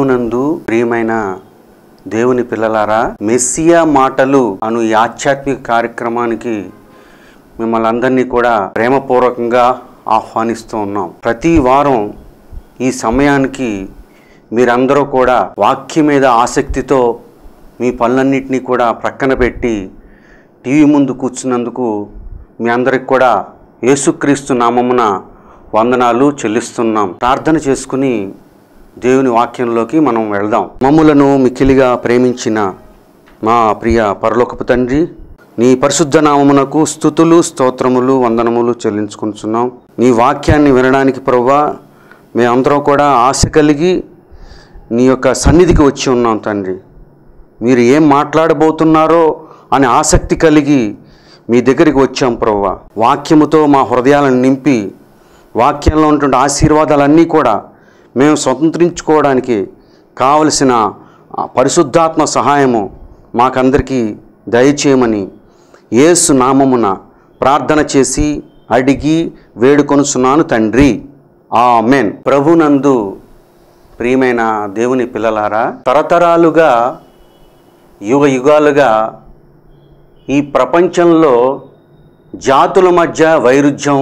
ప్రభువునందు ప్రియమైన దేవుని పిల్లలారా మెస్సియా మాటలు అను ఈ ఆధ్యాత్మిక కార్యక్రమానికి మిమ్మల్ని అందరినీ కూడా ప్రేమపూర్వకంగా ఆహ్వానిస్తూ ఉన్నాం ప్రతి వారం ఈ సమయానికి మీరందరూ కూడా వాక్యం మీద ఆసక్తితో మీ పనులన్నింటినీ కూడా ప్రక్కన పెట్టి టీవీ ముందు కూర్చున్నందుకు మీ అందరికి కూడా యేసుక్రీస్తు నామమున వందనాలు చెల్లిస్తున్నాం ప్రార్థన చేసుకుని దేవుని వాక్యంలోకి మనం వెళ్దాం మమ్ములను మిక్కిలిగా ప్రేమించిన మా ప్రియ పరలోకపు తండ్రి నీ పరిశుద్ధ నామమునకు స్థుతులు స్తోత్రములు వందనములు చెల్లించుకుంటున్నాం నీ వాక్యాన్ని వినడానికి ప్రవ్వా మేమందరం కూడా ఆశ కలిగి నీ యొక్క సన్నిధికి వచ్చి ఉన్నాం తండ్రి మీరు ఏం మాట్లాడబోతున్నారో అని ఆసక్తి కలిగి మీ దగ్గరికి వచ్చాం ప్రవ్వా వాక్యముతో మా హృదయాలను నింపి వాక్యంలో ఉన్నటువంటి ఆశీర్వాదాలన్నీ కూడా మేము స్వతంత్రించుకోవడానికి కావలసిన ఆ పరిశుద్ధాత్మ సహాయము మాకందరికీ దయచేయమని యేసు నామమున ప్రార్థన చేసి అడిగి వేడుకొనుచున్నాను తండ్రి ఆమెన్ ప్రభునందు ప్రియమైన దేవుని పిల్లలారా తరతరాలుగా యుగ యుగాలుగా ఈ ప్రపంచంలో జాతుల మధ్య వైరుధ్యం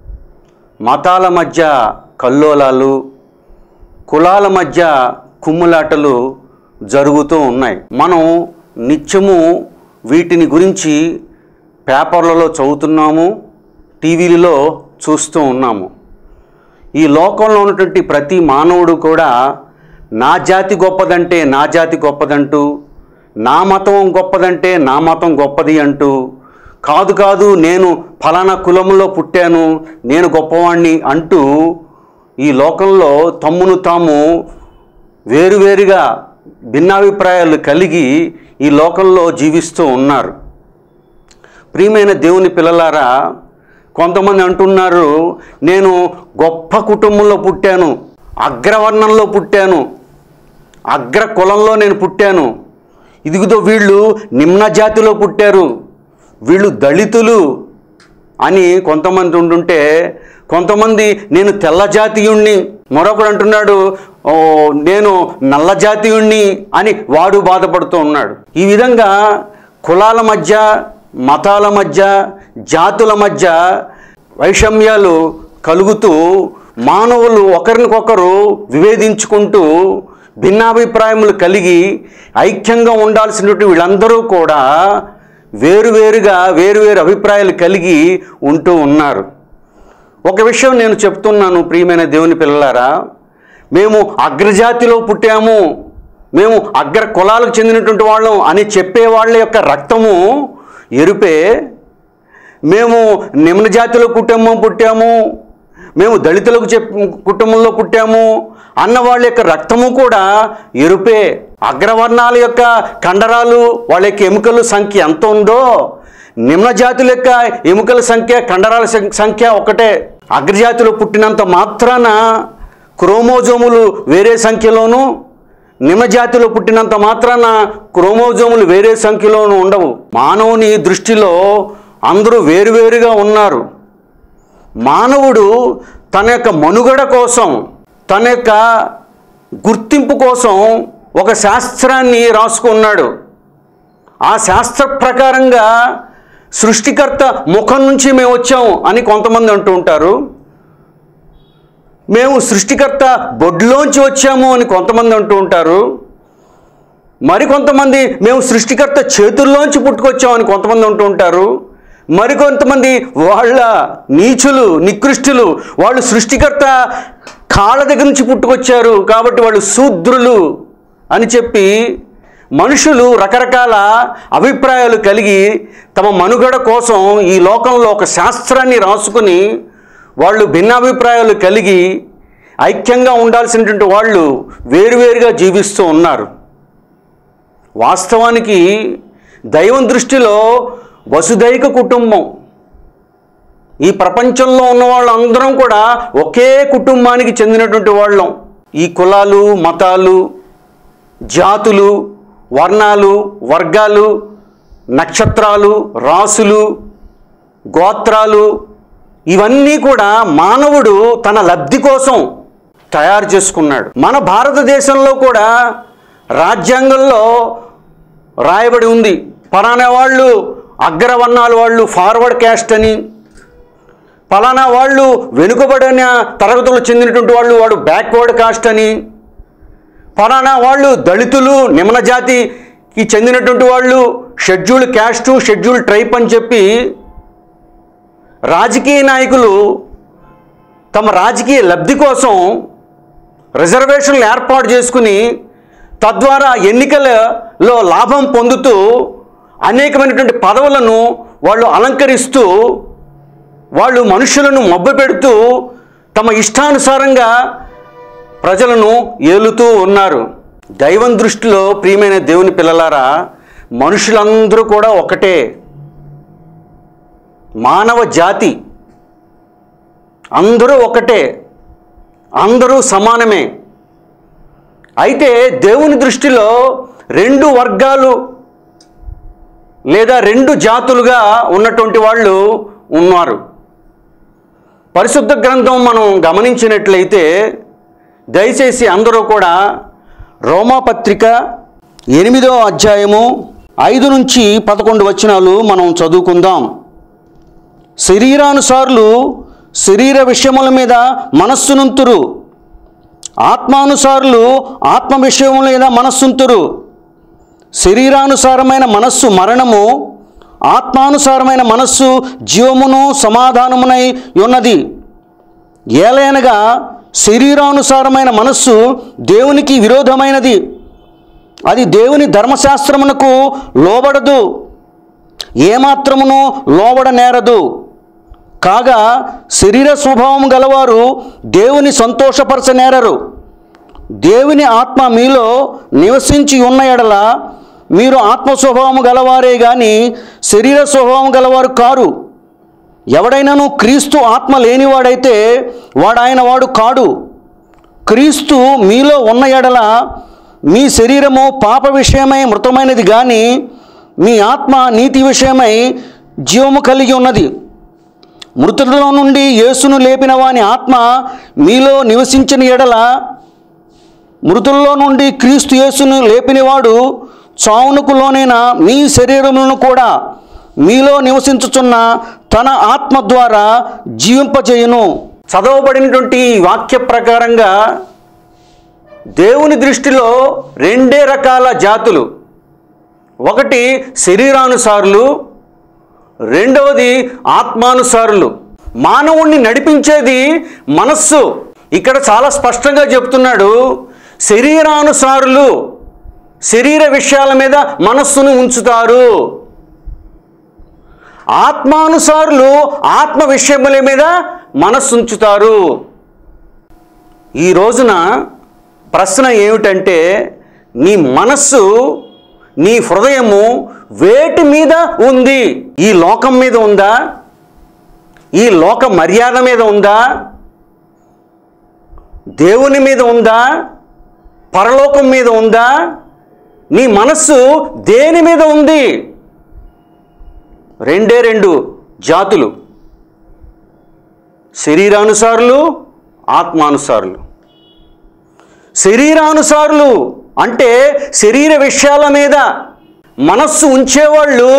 మతాల మధ్య కల్లోలాలు కులాల మధ్య కుమ్ములాటలు జరుగుతూ ఉన్నాయి మనం నిత్యము వీటిని గురించి పేపర్లలో చదువుతున్నాము టీవీలలో చూస్తూ ఉన్నాము ఈ లోకంలో ఉన్నటువంటి ప్రతి మానవుడు కూడా నా జాతి గొప్పదంటే నా జాతి గొప్పదంటూ నా మతం గొప్పదంటే నా మతం గొప్పది అంటూ కాదు కాదు నేను ఫలానా కులంలో పుట్టాను నేను గొప్పవాణ్ణి అంటూ ఈ లోకంలో తమ్మును తాము వేరువేరుగా భిన్నాభిప్రాయాలు కలిగి ఈ లోకంలో జీవిస్తూ ఉన్నారు ప్రియమైన దేవుని పిల్లలారా కొంతమంది అంటున్నారు నేను గొప్ప కుటుంబంలో పుట్టాను అగ్రవర్ణంలో పుట్టాను అగ్ర కులంలో నేను పుట్టాను ఇదిగుదో వీళ్ళు నిమ్న జాతిలో పుట్టారు వీళ్ళు దళితులు అని కొంతమంది ఉంటుంటే కొంతమంది నేను తెల్ల జాతీయుణ్ణి మరొకడు అంటున్నాడు "ఓ, నేను నల్ల జాతీయుణ్ణి అని వాడు బాధపడుతూ ఉన్నాడు ఈ విధంగా కులాల మధ్య మతాల మధ్య జాతుల మధ్య వైషమ్యాలు కలుగుతూ మానవులు ఒకరినికొకరు వివేదించుకుంటూ భిన్నాభిప్రాయములు కలిగి ఐక్యంగా ఉండాల్సినటువంటి వీళ్ళందరూ కూడా వేరువేరుగా వేరువేరు అభిప్రాయాలు కలిగి ఉంటూ ఉన్నారు ఒక విషయం నేను చెప్తున్నాను ప్రియమైన దేవుని పిల్లలారా మేము అగ్రజాతిలో పుట్టాము మేము అగ్ర కులాలకు చెందినటువంటి వాళ్ళం అని చెప్పే వాళ్ళ యొక్క రక్తము ఎరుపే మేము నిమ్న జాతిలో కుటుంబం పుట్టాము మేము దళితులకు చెప్ కుటుంబంలో పుట్టాము అన్న వాళ్ళ యొక్క రక్తము కూడా ఎరుపే అగ్రవర్ణాల యొక్క కండరాలు వాళ్ళ యొక్క ఎముకల సంఖ్య ఎంత ఉందో నిమ్న జాతుల యొక్క ఎముకల సంఖ్య కండరాల సం- సంఖ్య ఒకటే అగ్రజాతిలో పుట్టినంత మాత్రాన క్రోమోజోములు వేరే సంఖ్యలోనూ నిమ్న జాతిలో పుట్టినంత మాత్రాన క్రోమోజోములు వేరే సంఖ్యలోనూ ఉండవు మానవుని దృష్టిలో అందరూ వేరువేరుగా ఉన్నారు మానవుడు తన యొక్క మనుగడ కోసం తన యొక్క గుర్తింపు కోసం ఒక శాస్త్రాన్ని రాసుకున్నాడు ఆ శాస్త్ర ప్రకారంగా సృష్టికర్త ముఖం నుంచి మేము వచ్చాము అని కొంతమంది అంటూ ఉంటారు మేము సృష్టికర్త బొడ్లోంచి వచ్చాము అని కొంతమంది అంటూ ఉంటారు మరికొంతమంది మేము సృష్టికర్త చేతుల్లోంచి పుట్టుకొచ్చామని కొంతమంది అంటూ ఉంటారు మరికొంతమంది వాళ్ళ నీచులు నికృష్టులు వాళ్ళు సృష్టికర్త కాళ్ళ దగ్గర నుంచి పుట్టుకొచ్చారు కాబట్టి వాళ్ళు శూద్రులు అని చెప్పి మనుషులు రకరకాల అభిప్రాయాలు కలిగి తమ మనుగడ కోసం ఈ లోకంలో ఒక శాస్త్రాన్ని రాసుకుని వాళ్ళు భిన్నాభిప్రాయాలు కలిగి ఐక్యంగా ఉండాల్సినటువంటి వాళ్ళు వేరువేరుగా జీవిస్తూ ఉన్నారు వాస్తవానికి దైవం దృష్టిలో వసుదైక కుటుంబం ఈ ప్రపంచంలో ఉన్న వాళ్ళందరం కూడా ఒకే కుటుంబానికి చెందినటువంటి వాళ్ళం ఈ కులాలు మతాలు జాతులు వర్ణాలు వర్గాలు నక్షత్రాలు రాసులు గోత్రాలు ఇవన్నీ కూడా మానవుడు తన లబ్ధి కోసం తయారు చేసుకున్నాడు మన భారతదేశంలో కూడా రాజ్యాంగంలో రాయబడి ఉంది పలానా వాళ్ళు అగ్రవర్ణాల వాళ్ళు ఫార్వర్డ్ క్యాస్ట్ అని పలానా వాళ్ళు వెనుకబడిన తరగతులు చెందినటువంటి వాళ్ళు వాడు బ్యాక్వర్డ్ కాస్ట్ అని ఫలానా వాళ్ళు దళితులు నిమ్న జాతికి చెందినటువంటి వాళ్ళు షెడ్యూల్ క్యాస్టు షెడ్యూల్ ట్రైప్ అని చెప్పి రాజకీయ నాయకులు తమ రాజకీయ లబ్ధి కోసం రిజర్వేషన్లు ఏర్పాటు చేసుకుని తద్వారా ఎన్నికలలో లాభం పొందుతూ అనేకమైనటువంటి పదవులను వాళ్ళు అలంకరిస్తూ వాళ్ళు మనుషులను మబ్బపెడుతూ తమ ఇష్టానుసారంగా ప్రజలను ఏలుతూ ఉన్నారు దైవం దృష్టిలో ప్రియమైన దేవుని పిల్లలారా మనుషులందరూ కూడా ఒకటే మానవ జాతి అందరూ ఒకటే అందరూ సమానమే అయితే దేవుని దృష్టిలో రెండు వర్గాలు లేదా రెండు జాతులుగా ఉన్నటువంటి వాళ్ళు ఉన్నారు పరిశుద్ధ గ్రంథం మనం గమనించినట్లయితే దయచేసి అందరూ కూడా రోమాపత్రిక ఎనిమిదో అధ్యాయము ఐదు నుంచి పదకొండు వచనాలు మనం చదువుకుందాం శరీరానుసారులు శరీర విషయముల మీద మనస్సునుంతురు ఆత్మానుసారులు ఆత్మ విషయముల మీద మనస్సుంతురు శరీరానుసారమైన మనస్సు మరణము ఆత్మానుసారమైన మనస్సు జీవమును సమాధానమునై ఉన్నది ఏలైనగా శరీరానుసారమైన మనస్సు దేవునికి విరోధమైనది అది దేవుని ధర్మశాస్త్రమునకు లోబడదు ఏమాత్రమును లోబడనేరదు కాగా శరీర స్వభావం గలవారు దేవుని సంతోషపరచనేరరు దేవుని ఆత్మ మీలో నివసించి ఉన్న ఎడల మీరు ఆత్మ స్వభావం గలవారే గాని శరీర స్వభావం గలవారు కారు ఎవడైనాను క్రీస్తు ఆత్మ లేనివాడైతే వాడాయన వాడు కాడు క్రీస్తు మీలో ఉన్న ఎడల మీ శరీరము పాప విషయమై మృతమైనది కానీ మీ ఆత్మ నీతి విషయమై జీవము కలిగి ఉన్నది మృతులలో నుండి యేసును లేపిన వాని ఆత్మ మీలో నివసించిన ఎడల మృతుల్లో నుండి క్రీస్తు యేసును లేపినవాడు చావునకు లోనైన మీ శరీరములను కూడా మీలో నివసించుచున్న తన ఆత్మ ద్వారా జీవింపజేయును చదవబడినటువంటి ఈ వాక్య ప్రకారంగా దేవుని దృష్టిలో రెండే రకాల జాతులు ఒకటి శరీరానుసారులు రెండవది ఆత్మానుసారులు మానవుణ్ణి నడిపించేది మనస్సు ఇక్కడ చాలా స్పష్టంగా చెప్తున్నాడు శరీరానుసారులు శరీర విషయాల మీద మనస్సును ఉంచుతారు ఆత్మానుసారులు ఆత్మ విషయముల మీద మనస్సు ఉంచుతారు ఈ రోజున ప్రశ్న ఏమిటంటే నీ మనస్సు నీ హృదయము వేటి మీద ఉంది ఈ లోకం మీద ఉందా ఈ లోక మర్యాద మీద ఉందా దేవుని మీద ఉందా పరలోకం మీద ఉందా నీ మనస్సు దేని మీద ఉంది రెండే రెండు జాతులు శరీరానుసారులు ఆత్మానుసారులు శరీరానుసారులు అంటే శరీర విషయాల మీద మనస్సు ఉంచేవాళ్ళు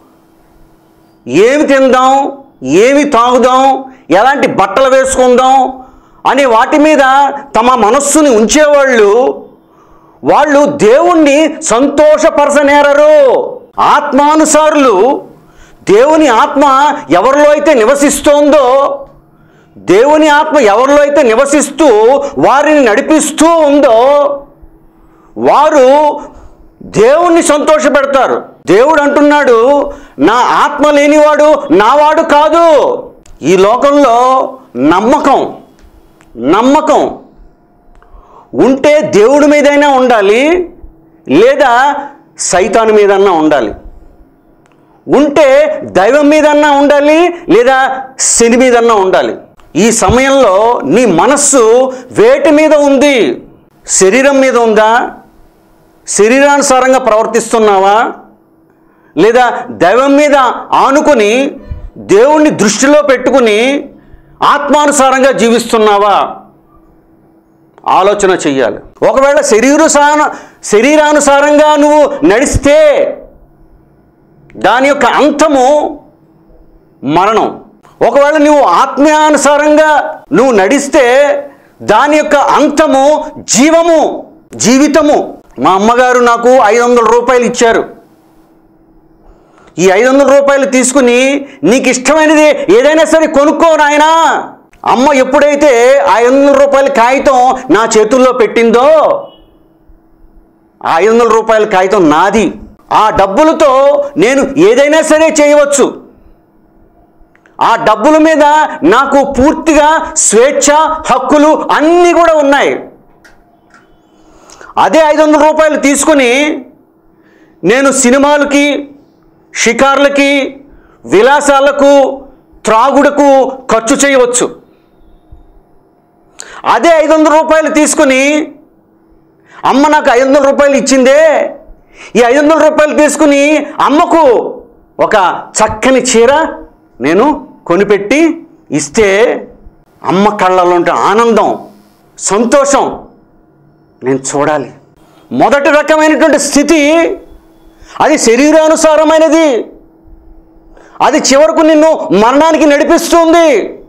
ఏమి తిందాం ఏమి తాగుదాం ఎలాంటి బట్టలు వేసుకుందాం అనే వాటి మీద తమ మనస్సుని ఉంచేవాళ్ళు వాళ్ళు దేవుణ్ణి సంతోషపరచనేరరు ఆత్మానుసారులు దేవుని ఆత్మ ఎవరిలో అయితే నివసిస్తోందో దేవుని ఆత్మ ఎవరిలో అయితే నివసిస్తూ వారిని నడిపిస్తూ ఉందో వారు దేవుణ్ణి సంతోషపెడతారు దేవుడు అంటున్నాడు నా ఆత్మ లేనివాడు నావాడు కాదు ఈ లోకంలో నమ్మకం నమ్మకం ఉంటే దేవుడి మీదైనా ఉండాలి లేదా సైతాను మీదన్నా ఉండాలి ఉంటే దైవం మీదన్నా ఉండాలి లేదా శని మీదన్నా ఉండాలి ఈ సమయంలో నీ మనస్సు వేటి మీద ఉంది శరీరం మీద ఉందా శరీరానుసారంగా ప్రవర్తిస్తున్నావా లేదా దైవం మీద ఆనుకొని దేవుణ్ణి దృష్టిలో పెట్టుకుని ఆత్మానుసారంగా జీవిస్తున్నావా ఆలోచన చెయ్యాలి ఒకవేళ శరీరసాన శరీరానుసారంగా నువ్వు నడిస్తే దాని యొక్క అంతము మరణం ఒకవేళ నువ్వు ఆత్మీయానుసారంగా నువ్వు నడిస్తే దాని యొక్క అంతము జీవము జీవితము మా అమ్మగారు నాకు ఐదు వందల రూపాయలు ఇచ్చారు ఈ ఐదు వందల రూపాయలు తీసుకుని నీకు ఇష్టమైనది ఏదైనా సరే కొనుక్కో నాయనా అమ్మ ఎప్పుడైతే ఆ ఐదు వందల రూపాయల కాగితం నా చేతుల్లో పెట్టిందో ఆ ఐదు వందల రూపాయల కాగితం నాది ఆ డబ్బులతో నేను ఏదైనా సరే చేయవచ్చు ఆ డబ్బుల మీద నాకు పూర్తిగా స్వేచ్ఛ హక్కులు అన్నీ కూడా ఉన్నాయి అదే ఐదు వందల రూపాయలు తీసుకుని నేను సినిమాలకి షికార్లకి విలాసాలకు త్రాగుడుకు ఖర్చు చేయవచ్చు అదే ఐదు వందల రూపాయలు తీసుకుని అమ్మ నాకు ఐదు వందల రూపాయలు ఇచ్చిందే ఈ ఐదు వందల రూపాయలు తీసుకుని అమ్మకు ఒక చక్కని చీర నేను కొనిపెట్టి ఇస్తే అమ్మ కళ్ళలో ఉంటే ఆనందం సంతోషం నేను చూడాలి మొదటి రకమైనటువంటి స్థితి అది శరీరానుసారమైనది అది చివరకు నిన్ను మరణానికి నడిపిస్తుంది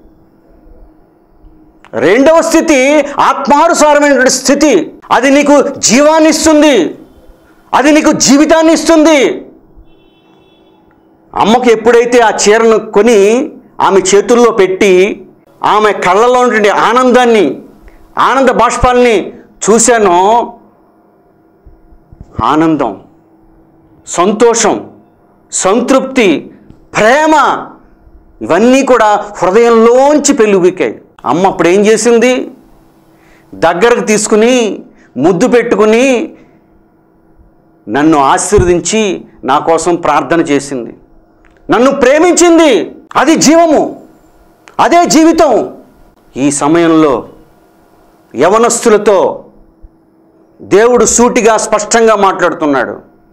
రెండవ స్థితి ఆత్మానుసారమైనటువంటి స్థితి అది నీకు జీవాన్ని ఇస్తుంది అది నీకు జీవితాన్ని ఇస్తుంది అమ్మకు ఎప్పుడైతే ఆ చీరను కొని ఆమె చేతుల్లో పెట్టి ఆమె కళ్ళలో ఉండే ఆనందాన్ని ఆనంద బాష్పాల్ని చూశానో ఆనందం సంతోషం సంతృప్తి ప్రేమ ఇవన్నీ కూడా హృదయంలోంచి పెళ్ళుబికాయి అమ్మ అప్పుడు ఏం చేసింది దగ్గరకు తీసుకుని ముద్దు పెట్టుకుని నన్ను ఆశీర్వదించి నా కోసం ప్రార్థన చేసింది నన్ను ప్రేమించింది అది జీవము అదే జీవితం ఈ సమయంలో యవనస్తులతో దేవుడు సూటిగా స్పష్టంగా మాట్లాడుతున్నాడు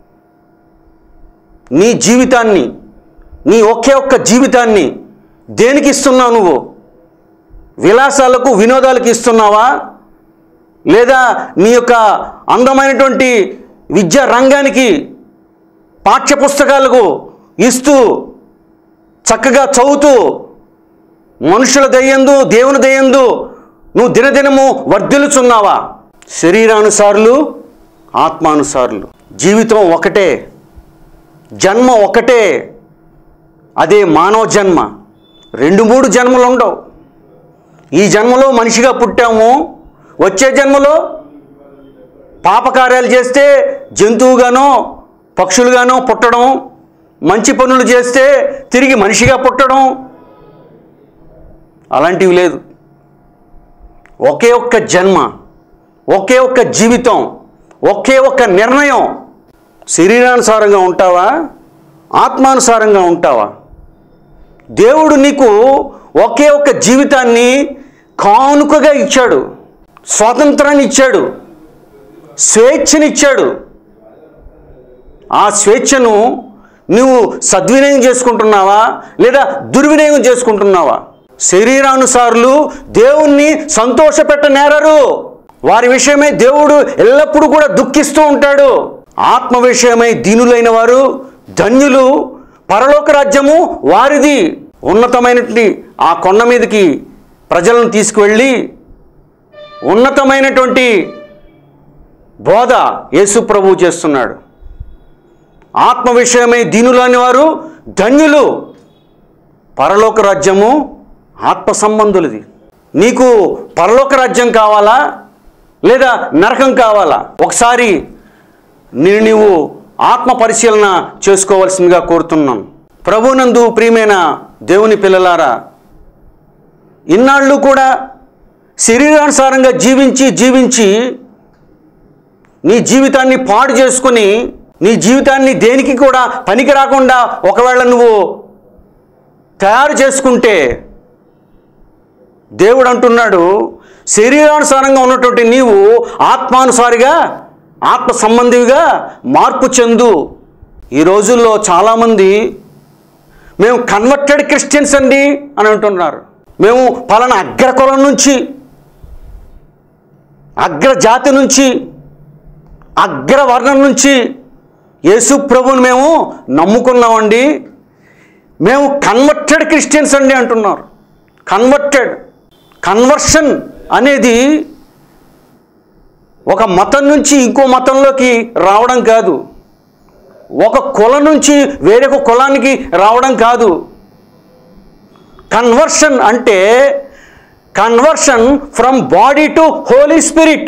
నీ జీవితాన్ని నీ ఒకే ఒక్క జీవితాన్ని దేనికి ఇస్తున్నావు నువ్వు విలాసాలకు వినోదాలకు ఇస్తున్నావా లేదా నీ యొక్క అందమైనటువంటి విద్యా రంగానికి పాఠ్యపుస్తకాలకు ఇస్తూ చక్కగా చదువుతూ మనుషుల దయ్యందు దేవుని దయ్యందు నువ్వు దినదినము వర్ధిల్లుచున్నావా శరీరానుసారులు ఆత్మానుసారులు జీవితం ఒకటే జన్మ ఒకటే అదే మానవ జన్మ రెండు మూడు జన్మలు ఉండవు ఈ జన్మలో మనిషిగా పుట్టాము వచ్చే జన్మలో పాపకార్యాలు చేస్తే జంతువుగానో పక్షులుగానో పుట్టడం మంచి పనులు చేస్తే తిరిగి మనిషిగా పుట్టడం అలాంటివి లేదు ఒకే ఒక్క జన్మ ఒకే ఒక్క జీవితం ఒకే ఒక్క నిర్ణయం శరీరానుసారంగా ఉంటావా ఆత్మానుసారంగా ఉంటావా దేవుడు నీకు ఒకే ఒక్క జీవితాన్ని కానుకగా ఇచ్చాడు స్వాతంత్రాన్ని ఇచ్చాడు స్వేచ్ఛనిచ్చాడు ఆ స్వేచ్ఛను నువ్వు సద్వినియోగం చేసుకుంటున్నావా లేదా దుర్వినియోగం చేసుకుంటున్నావా శరీరానుసారులు దేవుణ్ణి సంతోషపెట్టనేరరు వారి విషయమై దేవుడు ఎల్లప్పుడూ కూడా దుఃఖిస్తూ ఉంటాడు ఆత్మ విషయమై దీనులైన వారు ధన్యులు పరలోక రాజ్యము వారిది ఉన్నతమైనటువంటి ఆ కొండ మీదకి ప్రజలను తీసుకువెళ్ళి ఉన్నతమైనటువంటి బోధ యేసు ప్రభు చేస్తున్నాడు ఆత్మ విషయమై దీనులని వారు ధన్యులు పరలోక రాజ్యము ఆత్మ సంబంధులది నీకు పరలోక రాజ్యం కావాలా లేదా నరకం కావాలా ఒకసారి నేను నీవు ఆత్మ పరిశీలన చేసుకోవాల్సిందిగా కోరుతున్నాను ప్రభునందు ప్రియమైన దేవుని పిల్లలారా ఇన్నాళ్ళు కూడా శరీరానుసారంగా జీవించి జీవించి నీ జీవితాన్ని పాడు చేసుకుని నీ జీవితాన్ని దేనికి కూడా పనికి రాకుండా ఒకవేళ నువ్వు తయారు చేసుకుంటే దేవుడు అంటున్నాడు శరీరానుసారంగా ఉన్నటువంటి నీవు ఆత్మానుసారిగా ఆత్మ సంబంధిగా మార్పు చెందు ఈ రోజుల్లో చాలామంది మేము కన్వర్టెడ్ క్రిస్టియన్స్ అండి అని అంటున్నారు మేము పలానా అగ్రకులం నుంచి అగ్రజాతి నుంచి అగ్రవర్ణం నుంచి యేసు ప్రభుని మేము నమ్ముకున్నామండి మేము కన్వర్టెడ్ క్రిస్టియన్స్ అండి అంటున్నారు కన్వర్టెడ్ కన్వర్షన్ అనేది ఒక మతం నుంచి ఇంకో మతంలోకి రావడం కాదు ఒక కులం నుంచి వేరొక కులానికి రావడం కాదు కన్వర్షన్ అంటే conversion from body to holy spirit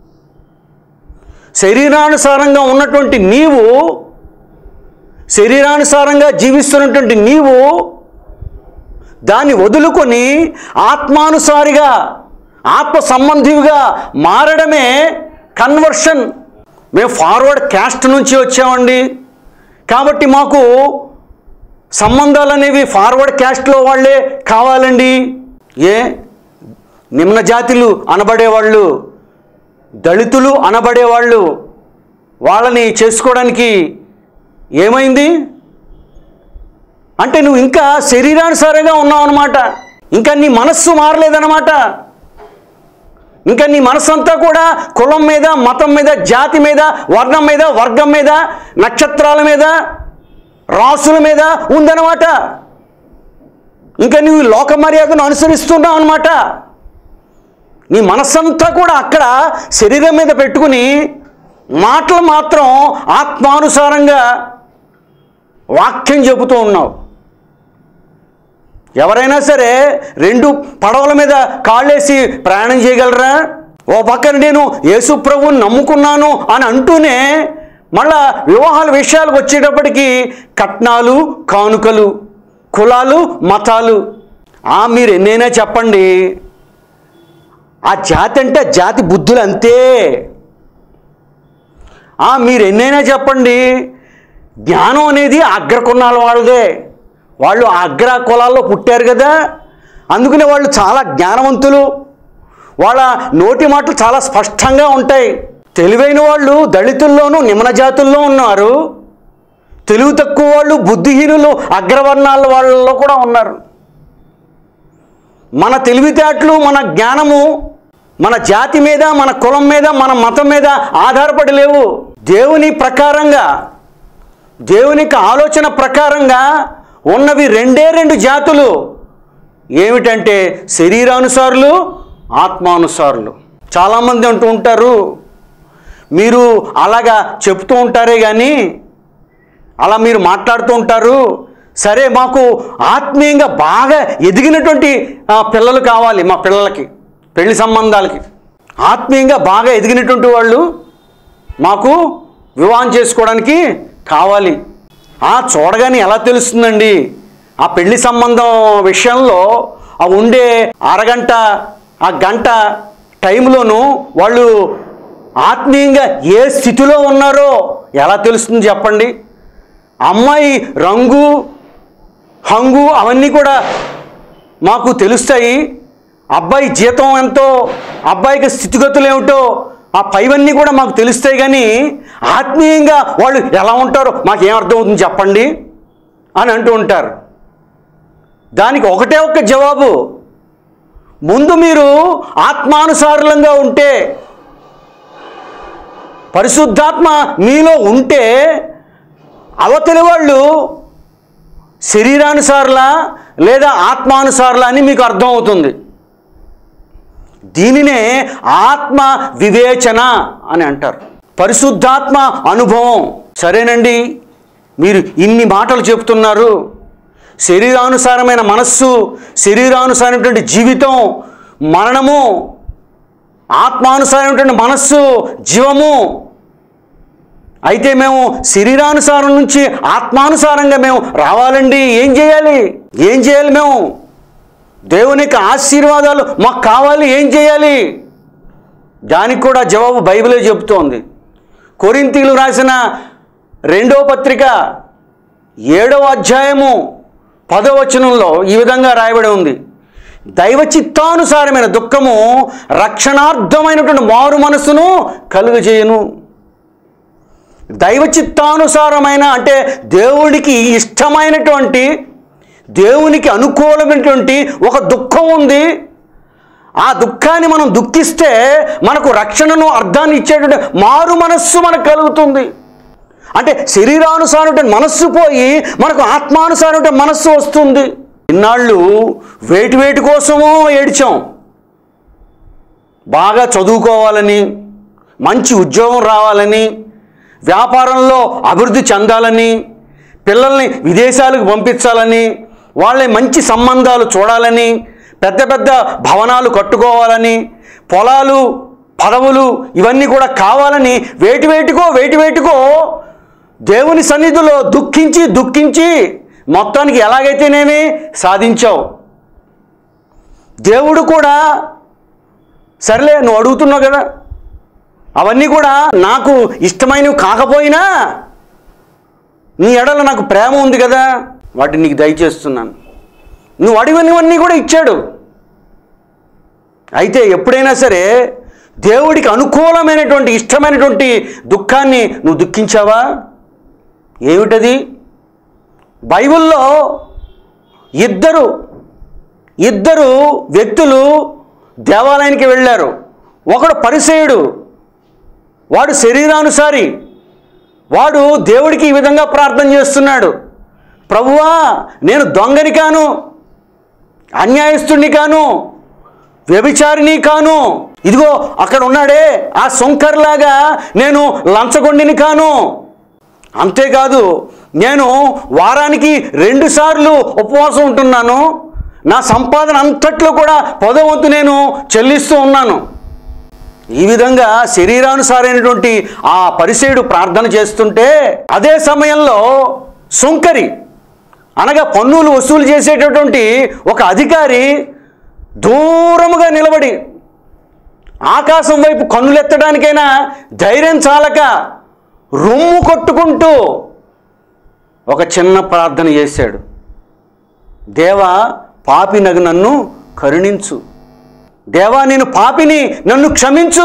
శరీరానుసారంగా ఉన్నటువంటి నీవు శరీరానుసారంగా జీవిస్తున్నటువంటి నీవు దాన్ని వదులుకొని ఆత్మానుసారిగా ఆత్మ సంబంధివిగా మారడమే కన్వర్షన్ మేము ఫార్వర్డ్ క్యాస్ట్ నుంచి వచ్చామండి కాబట్టి మాకు సంబంధాలు అనేవి ఫార్వర్డ్ క్యాస్ట్లో వాళ్ళే కావాలండి ఏ నిమ్న జాతులు అనబడేవాళ్ళు దళితులు అనబడేవాళ్ళు వాళ్ళని చేసుకోవడానికి ఏమైంది అంటే నువ్వు ఇంకా శరీరానుసారంగా ఉన్నావు అనమాట ఇంకా నీ మనస్సు మారలేదన్నమాట ఇంకా నీ మనస్సు అంతా కూడా కులం మీద మతం మీద జాతి మీద వర్ణం మీద వర్గం మీద నక్షత్రాల మీద రాసుల మీద ఉందన్నమాట ఇంకా నువ్వు లోక మర్యాదను అనుసరిస్తున్నావు అనమాట నీ మనస్సంతా కూడా అక్కడ శరీరం మీద పెట్టుకుని మాటలు మాత్రం ఆత్మానుసారంగా వాక్యం చెబుతూ ఉన్నావు ఎవరైనా సరే రెండు పడవల మీద కాళ్ళేసి ప్రయాణం చేయగలరా ఓ పక్కన నేను యేసు ప్రభువుని నమ్ముకున్నాను అని అంటూనే మళ్ళా వివాహాల విషయాలకు వచ్చేటప్పటికి కట్నాలు కానుకలు కులాలు మతాలు ఆ మీరు ఎన్నైనా చెప్పండి ఆ జాతి అంటే ఆ జాతి బుద్ధులు అంతే ఆ మీరు ఎన్నైనా చెప్పండి జ్ఞానం అనేది అగ్ర కులాల వాళ్ళదే వాళ్ళు ఆ అగ్ర కులాల్లో పుట్టారు కదా అందుకనే వాళ్ళు చాలా జ్ఞానవంతులు వాళ్ళ నోటి మాటలు చాలా స్పష్టంగా ఉంటాయి తెలివైన వాళ్ళు దళితుల్లోనూ నిమ్న జాతుల్లో ఉన్నారు తెలివి తక్కువ వాళ్ళు బుద్ధిహీనులు అగ్రవర్ణాల వాళ్ళలో కూడా ఉన్నారు మన తెలివితేటలు మన జ్ఞానము మన జాతి మీద మన కులం మీద మన మతం మీద ఆధారపడి లేవు దేవుని ప్రకారంగా దేవునికి ఆలోచన ప్రకారంగా ఉన్నవి రెండే రెండు జాతులు ఏమిటంటే శరీరానుసారులు ఆత్మానుసారులు చాలామంది అంటూ ఉంటారు మీరు అలాగా చెప్తూ ఉంటారే కానీ అలా మీరు మాట్లాడుతూ ఉంటారు సరే మాకు ఆత్మీయంగా బాగా ఎదిగినటువంటి ఆ, పిల్లలు కావాలి మా పిల్లలకి పెళ్లి సంబంధాలకి ఆత్మీయంగా బాగా ఎదిగినటువంటి వాళ్ళు మాకు వివాహం చేసుకోవడానికి కావాలి ఆ చూడగానే ఎలా తెలుస్తుందండి ఆ పెళ్లి సంబంధం విషయంలో ఆ ఉండే అరగంట ఆ గంట టైంలోనూ వాళ్ళు ఆత్మీయంగా ఏ స్థితిలో ఉన్నారో ఎలా తెలుస్తుంది చెప్పండి అమ్మాయి రంగు హంగు అవన్నీ కూడా మాకు తెలుస్తాయి అబ్బాయి జీతం ఎంతో అబ్బాయికి స్థితిగతులు ఏమిటో ఆ పైవన్నీ కూడా మాకు తెలుస్తాయి కానీ ఆత్మీయంగా వాళ్ళు ఎలా ఉంటారో మాకు ఏం అర్థమవుతుంది చెప్పండి అని అంటూ ఉంటారు దానికి ఒకటే ఒక్క జవాబు ముందు మీరు ఆత్మానుసారులంగా ఉంటే పరిశుద్ధాత్మ మీలో ఉంటే అవతలి వాళ్ళు శరీరానుసారులా లేదా ఆత్మానుసారులా అని మీకు అర్థమవుతుంది దీనినే ఆత్మ వివేచన అని అంటారు పరిశుద్ధాత్మ అనుభవం సరేనండి మీరు ఇన్ని మాటలు చెప్తున్నారు శరీరానుసారమైన మనస్సు శరీరానుసారమైనటువంటి జీవితం మరణము ఆత్మానుసారమైనటువంటి మనస్సు జీవము అయితే మేము శరీరానుసారం నుంచి ఆత్మానుసారంగా మేము రావాలండి ఏం చేయాలి ఏం చేయాలి మేము దేవుని యొక్క ఆశీర్వాదాలు మాకు కావాలి ఏం చేయాలి దానికి కూడా జవాబు బైబిలే చెబుతోంది కొరింతీలు రాసిన రెండో పత్రిక ఏడవ అధ్యాయము పదో వచనంలో ఈ విధంగా రాయబడి ఉంది దైవ చిత్తానుసారమైన దుఃఖము రక్షణార్థమైనటువంటి మారు మనసును కలుగజేయను దైవ చిత్తానుసారమైన అంటే దేవుడికి ఇష్టమైనటువంటి దేవునికి అనుకూలమైనటువంటి ఒక దుఃఖం ఉంది ఆ దుఃఖాన్ని మనం దుఃఖిస్తే మనకు రక్షణను అర్థాన్ని ఇచ్చేటువంటి మారు మనస్సు మనకు కలుగుతుంది అంటే శరీరానుసారం మనస్సు పోయి మనకు ఆత్మానుసారం మనస్సు వస్తుంది ఇన్నాళ్ళు వేటి వేటి కోసమో ఏడ్చాం బాగా చదువుకోవాలని మంచి ఉద్యోగం రావాలని వ్యాపారంలో అభివృద్ధి చెందాలని పిల్లల్ని విదేశాలకు పంపించాలని వాళ్ళని మంచి సంబంధాలు చూడాలని పెద్ద పెద్ద భవనాలు కట్టుకోవాలని పొలాలు పదవులు ఇవన్నీ కూడా కావాలని వేటి వేటికో వేటి వేటికో దేవుని సన్నిధిలో దుఃఖించి దుఃఖించి మొత్తానికి ఎలాగైతేనేమి సాధించావు దేవుడు కూడా సర్లే నువ్వు అడుగుతున్నావు కదా అవన్నీ కూడా నాకు ఇష్టమైనవి కాకపోయినా నీ ఎడల నాకు ప్రేమ ఉంది కదా వాటిని నీకు దయచేస్తున్నాను నువ్వు అడిగినవన్నీ కూడా ఇచ్చాడు అయితే ఎప్పుడైనా సరే దేవుడికి అనుకూలమైనటువంటి ఇష్టమైనటువంటి దుఃఖాన్ని నువ్వు దుఃఖించావా ఏమిటది బైబిల్లో ఇద్దరు ఇద్దరు వ్యక్తులు దేవాలయానికి వెళ్ళారు ఒకడు పరిసేయుడు వాడు శరీరానుసారి వాడు దేవుడికి ఈ విధంగా ప్రార్థన చేస్తున్నాడు ప్రభువా నేను దొంగని కాను అన్యాయస్తుడిని కాను వ్యభిచారిని కాను ఇదిగో అక్కడ ఉన్నాడే ఆ సొంకర్లాగా నేను లంచగొండిని కాను అంతేకాదు నేను వారానికి రెండు సార్లు ఉపవాసం ఉంటున్నాను నా సంపాదన అంతట్లో కూడా పదవంతు నేను చెల్లిస్తూ ఉన్నాను ఈ విధంగా శరీరానుసారైనటువంటి ఆ పరిసేయుడు ప్రార్థన చేస్తుంటే అదే సమయంలో సుంకరి అనగా పన్నులు వసూలు చేసేటటువంటి ఒక అధికారి దూరముగా నిలబడి ఆకాశం వైపు కన్నులెత్తడానికైనా ధైర్యం చాలక రొమ్ము కొట్టుకుంటూ ఒక చిన్న ప్రార్థన చేశాడు దేవా పాపినగు నన్ను కరుణించు దేవా నేను పాపిని నన్ను క్షమించు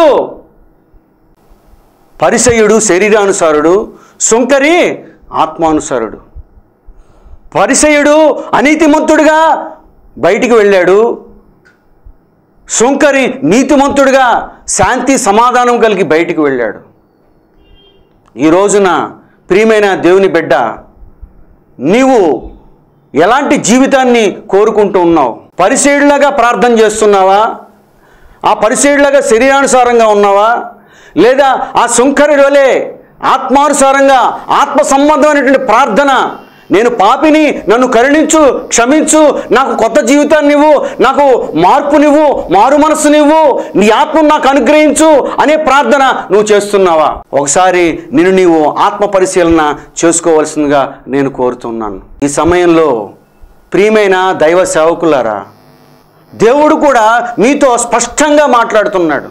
పరిసయుడు శరీరానుసారుడు సుంకరి ఆత్మానుసారుడు పరిసయుడు అనీతిమంతుడుగా బయటికి వెళ్ళాడు సుంకరి నీతిమంతుడుగా శాంతి సమాధానం కలిగి బయటికి వెళ్ళాడు ఈ రోజున ప్రియమైన దేవుని బిడ్డ నీవు ఎలాంటి జీవితాన్ని కోరుకుంటూ ఉన్నావు పరిశీడులాగా ప్రార్థన చేస్తున్నావా ఆ పరిశీడులాగా శరీరానుసారంగా ఉన్నావా లేదా ఆ సుంకరి వలె ఆత్మానుసారంగా ఆత్మ సంబంధమైనటువంటి ప్రార్థన నేను పాపిని నన్ను కరుణించు క్షమించు నాకు కొత్త జీవితాన్ని ఇవ్వు నాకు మార్పునివ్వు మారు మనస్సునివ్వు నీ ఆత్మను నాకు అనుగ్రహించు అనే ప్రార్థన నువ్వు చేస్తున్నావా ఒకసారి నిన్ను నీవు ఆత్మ పరిశీలన చేసుకోవాల్సిందిగా నేను కోరుతున్నాను ఈ సమయంలో ప్రియమైన దైవ సేవకులారా దేవుడు కూడా మీతో స్పష్టంగా మాట్లాడుతున్నాడు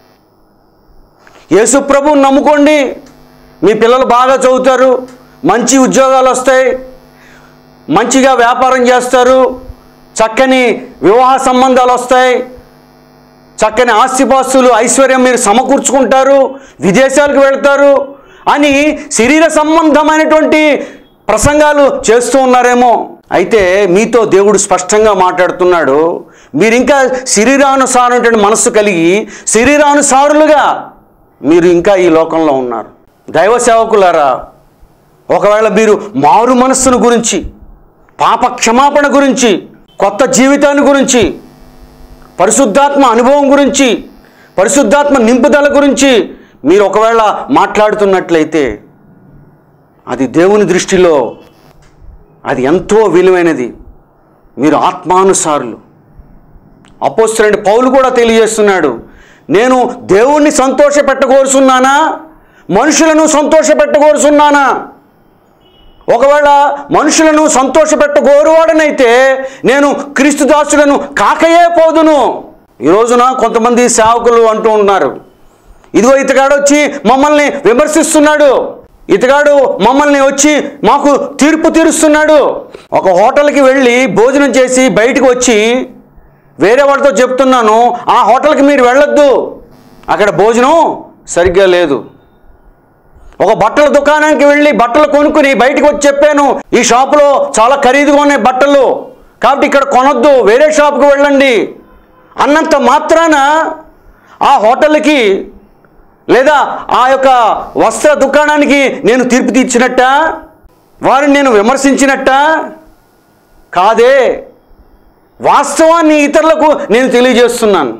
యేసు ప్రభువుని నమ్ముకోండి మీ పిల్లలు బాగా చదువుతారు మంచి ఉద్యోగాలు వస్తాయి మంచిగా వ్యాపారం చేస్తారు చక్కని వివాహ సంబంధాలు వస్తాయి చక్కని ఆస్తిపాస్తులు ఐశ్వర్యం మీరు సమకూర్చుకుంటారు విదేశాలకు వెళ్తారు అని శరీర సంబంధమైనటువంటి ప్రసంగాలు చేస్తూ ఉన్నారేమో అయితే మీతో దేవుడు స్పష్టంగా మాట్లాడుతున్నాడు మీరు ఇంకా శరీరానుసారమైనటువంటి మనస్సు కలిగి శరీరానుసారులుగా మీరు ఇంకా ఈ లోకంలో ఉన్నారు దైవ సేవకులారా ఒకవేళ మీరు మారు మనస్సును గురించి పాప క్షమాపణ గురించి కొత్త జీవితాన్ని గురించి పరిశుద్ధాత్మ అనుభవం గురించి పరిశుద్ధాత్మ నింపుదల గురించి మీరు ఒకవేళ మాట్లాడుతున్నట్లయితే అది దేవుని దృష్టిలో అది ఎంతో విలువైనది మీరు ఆత్మానుసారులు అపోస్తులండి పౌలు కూడా తెలియజేస్తున్నాడు నేను దేవుణ్ణి సంతోషపెట్టగోరుచున్నానా మనుషులను సంతోషపెట్టగోరుచున్నానా ఒకవేళ మనుషులను సంతోషపెట్టగోరువాడనైతే నేను క్రీస్తు దాసులను కాకయే పోదును ఈ రోజున కొంతమంది సేవకులు అంటూ ఉన్నారు ఇదిగో ఇతగాడు వచ్చి మమ్మల్ని విమర్శిస్తున్నాడు ఇతగాడు మమ్మల్ని వచ్చి మాకు తీర్పు తీరుస్తున్నాడు ఒక హోటల్కి వెళ్ళి భోజనం చేసి బయటకు వచ్చి వేరే వాళ్ళతో చెప్తున్నాను ఆ హోటల్కి మీరు వెళ్ళొద్దు అక్కడ భోజనం సరిగ్గా లేదు ఒక బట్టల దుకాణానికి వెళ్ళి బట్టలు కొనుక్కుని బయటకు వచ్చి చెప్పాను ఈ షాపులో చాలా ఖరీదుగా ఉన్నాయి బట్టలు కాబట్టి ఇక్కడ కొనొద్దు వేరే షాప్కి వెళ్ళండి అన్నంత మాత్రాన ఆ హోటల్కి లేదా ఆ యొక్క వస్త్ర దుకాణానికి నేను తీర్పు తీర్చినట్ట వారిని నేను విమర్శించినట్ట కాదే వాస్తవాన్ని ఇతరులకు నేను తెలియజేస్తున్నాను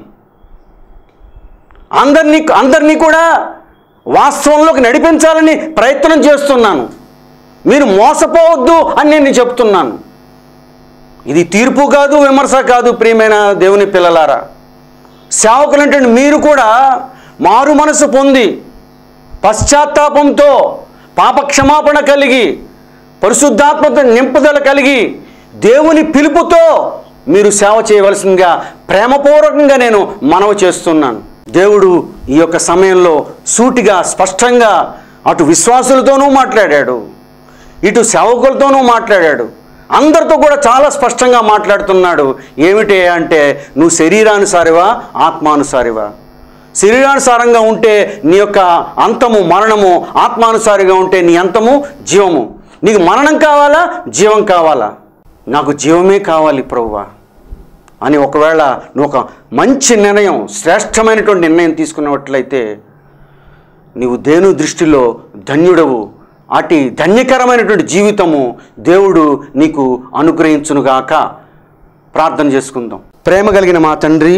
అందరినీ అందరినీ కూడా వాస్తవంలోకి నడిపించాలని ప్రయత్నం చేస్తున్నాను మీరు మోసపోవద్దు అని నేను చెప్తున్నాను ఇది తీర్పు కాదు విమర్శ కాదు ప్రియమైన దేవుని పిల్లలారా సేవకులు అంటే మీరు కూడా మారు మనసు పొంది పశ్చాత్తాపంతో పాపక్షమాపణ కలిగి పరిశుద్ధాత్మత నింపుదల కలిగి దేవుని పిలుపుతో మీరు సేవ చేయవలసిందిగా ప్రేమపూర్వకంగా నేను మనవి చేస్తున్నాను దేవుడు ఈ యొక్క సమయంలో సూటిగా స్పష్టంగా అటు విశ్వాసులతోనూ మాట్లాడాడు ఇటు సేవకులతోనూ మాట్లాడాడు అందరితో కూడా చాలా స్పష్టంగా మాట్లాడుతున్నాడు ఏమిటి అంటే నువ్వు శరీరానుసారివా ఆత్మానుసారివా శరీరానుసారంగా ఉంటే నీ యొక్క అంతము మరణము ఆత్మానుసారిగా ఉంటే నీ అంతము జీవము నీకు మరణం కావాలా జీవం కావాలా నాకు జీవమే కావాలి ప్రభువా అని ఒకవేళ నువ్వు ఒక మంచి నిర్ణయం శ్రేష్టమైనటువంటి నిర్ణయం తీసుకున్నట్లయితే నీవు దేను దృష్టిలో ధన్యుడవు అటు ధన్యకరమైనటువంటి జీవితము దేవుడు నీకు అనుగ్రహించునుగాక ప్రార్థన చేసుకుందాం ప్రేమ కలిగిన మా తండ్రి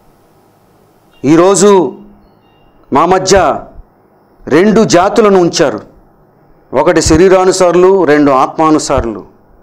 ఈరోజు మా మధ్య రెండు జాతులను ఉంచారు ఒకటి శరీరానుసారులు రెండు ఆత్మానుసారులు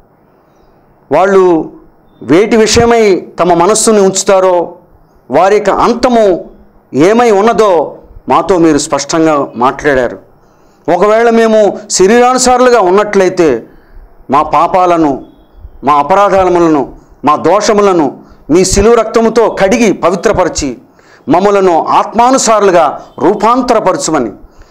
వాళ్ళు వేటి విషయమై తమ మనస్సుని ఉంచుతారో వారి యొక్క అంతము ఏమై ఉన్నదో మాతో మీరు స్పష్టంగా మాట్లాడారు ఒకవేళ మేము శరీరానుసారులుగా ఉన్నట్లయితే మా పాపాలను మా అపరాధాలములను మా దోషములను మీ శిలువ రక్తముతో కడిగి పవిత్రపరిచి మమ్మలను ఆత్మానుసారులుగా రూపాంతరపరచమని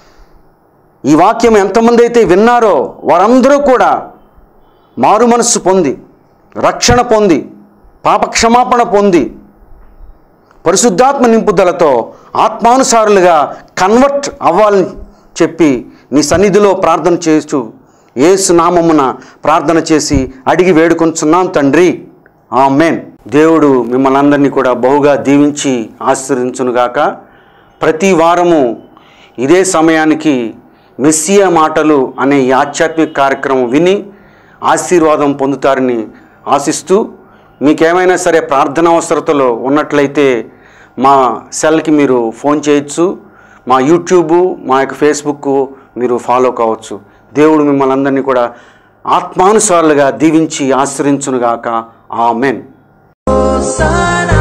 ఈ వాక్యం ఎంతమంది అయితే విన్నారో వారందరూ కూడా మారు మనస్సు పొంది రక్షణ పొంది పాపక్షమాపణ పొంది పరిశుద్ధాత్మ నింపుదలతో ఆత్మానుసారులుగా కన్వర్ట్ అవ్వాలని చెప్పి నీ సన్నిధిలో ప్రార్థన చేస్తూ ఏసు నామమున ప్రార్థన చేసి అడిగి వేడుకొంచున్నాం తండ్రి ఆమెన్ దేవుడు మిమ్మల్ని అందరినీ కూడా బహుగా దీవించి ఆశీర్వదించునుగాక ప్రతి వారము ఇదే సమయానికి మెస్సియా మాటలు అనే ఈ ఆధ్యాత్మిక కార్యక్రమం విని ఆశీర్వాదం పొందుతారని ఆశిస్తూ మీకేమైనా సరే ప్రార్థన అవసరతలో ఉన్నట్లయితే మా సెల్కి మీరు ఫోన్ చేయొచ్చు మా యూట్యూబ్ మా యొక్క ఫేస్బుక్ మీరు ఫాలో కావచ్చు దేవుడు మిమ్మల్ని అందరినీ కూడా ఆత్మానుసారులుగా దీవించి ఆశ్రయించునుగాక ఆమెన్ Hosanna.